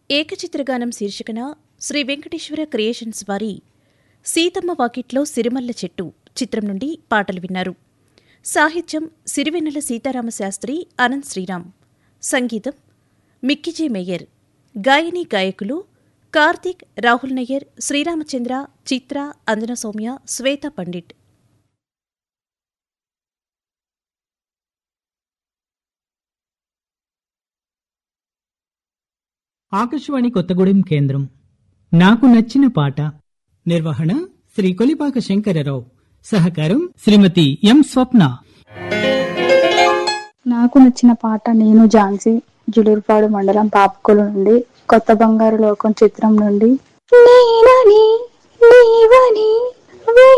ఏకచిత్రగానం శీర్షికన శ్రీ వెంకటేశ్వర క్రియేషన్స్ వారి సీతమ్మ వాకిట్లో సిరిమల్ల చెట్టు చిత్రం నుండి పాటలు విన్నారు సాహిత్యం సిరివెన్నెల సీతారామశాస్త్రి అనంత్ శ్రీరామ్ సంగీతం మిక్కిజే మేయర్ గాయని గాయకులు కార్తీక్ రాహుల్ నయ్యర్ శ్రీరామచంద్ర చిత్ర అంజన సౌమ్య శ్వేత పండిట్ ఆకాశవాణి కొత్తగూడెం కేంద్రం నాకు నచ్చిన పాట నిర్వహణ శ్రీ కొలిపాక శంకరరావు సహకారం శ్రీమతి ఎం స్వప్న నాకు నచ్చిన పాట నేను ఝాన్సీ జులూరుపాడు మండలం పాపకోలు నుండి కొత్త బంగారు లోకం చిత్రం నుండి నేనని నీవని